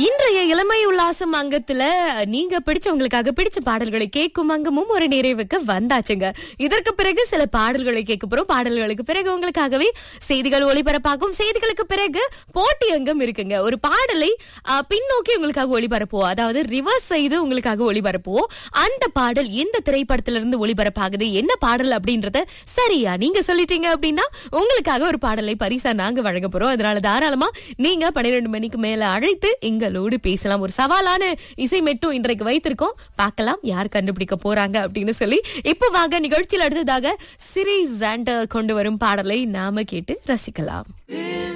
இன்றைய இளமை உல்லாசம் அங்கத்துல நீங்க பிடிச்சவங்களுக்காக பிடிச்ச பாடல்களை கேட்கும் அங்கமும் ஒரு நிறைவுக்கு வந்தாச்சுங்க இதற்கு பிறகு சில பாடல்களை கேட்க போறோம் பாடல்களுக்கு பிறகு உங்களுக்காகவே செய்திகள் ஒளிபரப்பாகும் செய்திகளுக்கு பிறகு போட்டி அங்கம் இருக்குங்க ஒரு பாடலை ஆ, பின்னோக்கி உங்களுக்காக ஒளிபரப்புவோம் அதாவது ரிவர்ஸ் செய்து உங்களுக்காக ஒளிபரப்புவோம் அந்த பாடல் எந்த திரைப்படத்துல இருந்து ஒளிபரப்பாகுது என்ன பாடல் அப்படின்றத சரியா நீங்க சொல்லிட்டீங்க அப்படின்னா உங்களுக்காக ஒரு பாடலை பரிசா நாங்க வழங்க போறோம் அதனால தாராளமா நீங்க பன்னிரெண்டு மணிக்கு மேல அழைத்து எங்களோடு பேசலாம் ஒரு சவாலான இசை மெட்டும் இன்றைக்கு வைத்திருக்கோம் பார்க்கலாம் யார் கண்டுபிடிக்க போறாங்க அப்படின்னு சொல்லி இப்போ வாங்க நிகழ்ச்சியில் அடுத்ததாக சிரி ஜாண்டர் கொண்டு வரும் பாடலை நாம கேட்டு ரசிக்கலாம்